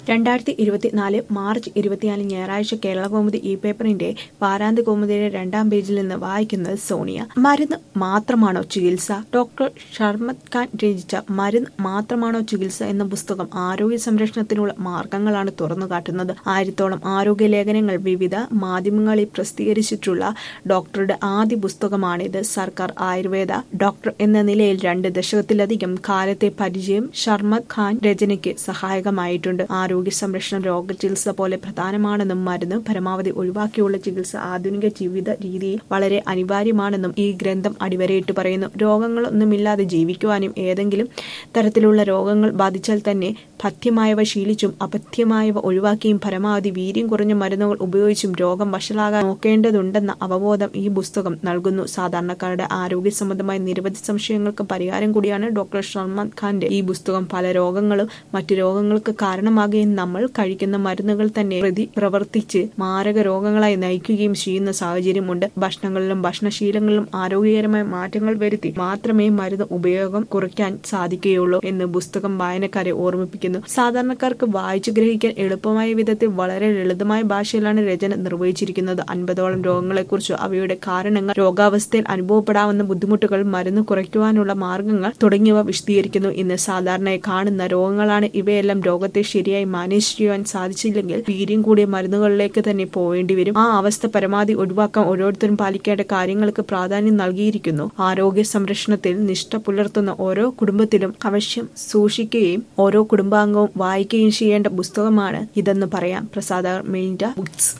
രണ്ടായിരത്തി ഇരുപത്തിനാല് മാർച്ച് ഇരുപത്തിനാല് ഞായറാഴ്ച കേരളകൗമുദി ഈ പേപ്പറിന്റെ വാരാന്ത്യ കൗമുദിയുടെ രണ്ടാം പേജിൽ നിന്ന് വായിക്കുന്നത് സോണിയ മരുന്ന് മാത്രമാണോ ചികിത്സ ഡോക്ടർ ഷർമത് ഖാൻ രചിച്ച മരുന്ന് മാത്രമാണോ ചികിത്സ എന്ന പുസ്തകം ആരോഗ്യ സംരക്ഷണത്തിനുള്ള മാർഗങ്ങളാണ് തുറന്നുകാട്ടുന്നത് ആയിരത്തോളം ആരോഗ്യ ലേഖനങ്ങൾ വിവിധ മാധ്യമങ്ങളിൽ പ്രസിദ്ധീകരിച്ചിട്ടുള്ള ഡോക്ടറുടെ ആദ്യ പുസ്തകമാണിത് സർക്കാർ ആയുർവേദ ഡോക്ടർ എന്ന നിലയിൽ രണ്ട് ദശകത്തിലധികം കാലത്തെ പരിചയം ഷർമത് ഖാൻ രചനയ്ക്ക് സഹായകമായിട്ടുണ്ട് ആരോഗ്യ സംരക്ഷണം രോഗചികിത്സ പോലെ പ്രധാനമാണെന്നും മരുന്ന് പരമാവധി ഒഴിവാക്കിയുള്ള ചികിത്സ ആധുനിക ജീവിത രീതിയിൽ വളരെ അനിവാര്യമാണെന്നും ഈ ഗ്രന്ഥം അടിവരയിട്ട് പറയുന്നു രോഗങ്ങളൊന്നുമില്ലാതെ ജീവിക്കുവാനും ഏതെങ്കിലും തരത്തിലുള്ള രോഗങ്ങൾ ബാധിച്ചാൽ തന്നെ പഥ്യമായവ ശീലിച്ചും അപഥ്യമായവ ഒഴിവാക്കിയും പരമാവധി വീര്യം കുറഞ്ഞ മരുന്നുകൾ ഉപയോഗിച്ചും രോഗം വഷളാകാൻ നോക്കേണ്ടതുണ്ടെന്ന അവബോധം ഈ പുസ്തകം നൽകുന്നു സാധാരണക്കാരുടെ ആരോഗ്യ സംബന്ധമായ നിരവധി സംശയങ്ങൾക്ക് പരിഹാരം കൂടിയാണ് ഡോക്ടർ ഷർമത് ഖാന്റെ ഈ പുസ്തകം പല രോഗങ്ങളും മറ്റു രോഗങ്ങൾക്ക് കാരണമാകുകയും നമ്മൾ കഴിക്കുന്ന മരുന്നുകൾ തന്നെ പ്രതി പ്രവർത്തിച്ച് മാരക രോഗങ്ങളായി നയിക്കുകയും ചെയ്യുന്ന സാഹചര്യമുണ്ട് ഭക്ഷണങ്ങളിലും ഭക്ഷണശീലങ്ങളിലും ആരോഗ്യകരമായ മാറ്റങ്ങൾ വരുത്തി മാത്രമേ മരുന്ന് ഉപയോഗം കുറയ്ക്കാൻ സാധിക്കുകയുള്ളൂ എന്ന് പുസ്തകം വായനക്കാരെ ഓർമ്മിപ്പിക്കുന്നു സാധാരണക്കാർക്ക് വായിച്ചു ഗ്രഹിക്കാൻ എളുപ്പമായ വിധത്തിൽ വളരെ ലളിതമായ ഭാഷയിലാണ് രചന നിർവഹിച്ചിരിക്കുന്നത് അൻപതോളം രോഗങ്ങളെക്കുറിച്ച് അവയുടെ കാരണങ്ങൾ രോഗാവസ്ഥയിൽ അനുഭവപ്പെടാവുന്ന ബുദ്ധിമുട്ടുകൾ മരുന്ന് കുറയ്ക്കുവാനുള്ള മാർഗങ്ങൾ തുടങ്ങിയവ വിശദീകരിക്കുന്നു ഇന്ന് സാധാരണയായി കാണുന്ന രോഗങ്ങളാണ് ഇവയെല്ലാം രോഗത്തെ ശരിയായി മാനേജ് ചെയ്യുവാൻ സാധിച്ചില്ലെങ്കിൽ വീര്യം കൂടിയ മരുന്നുകളിലേക്ക് തന്നെ പോവേണ്ടി വരും ആ അവസ്ഥ പരമാവധി ഒഴിവാക്കാൻ ഓരോരുത്തരും പാലിക്കേണ്ട കാര്യങ്ങൾക്ക് പ്രാധാന്യം നൽകിയിരിക്കുന്നു ആരോഗ്യ സംരക്ഷണത്തിൽ നിഷ്ഠ പുലർത്തുന്ന ഓരോ കുടുംബത്തിലും അവശ്യം സൂക്ഷിക്കുകയും ഓരോ കുടുംബാംഗവും വായിക്കുകയും ചെയ്യേണ്ട പുസ്തകമാണ് ഇതെന്ന് പറയാം പ്രസാദ മെയിൻഡ ബുക്സ്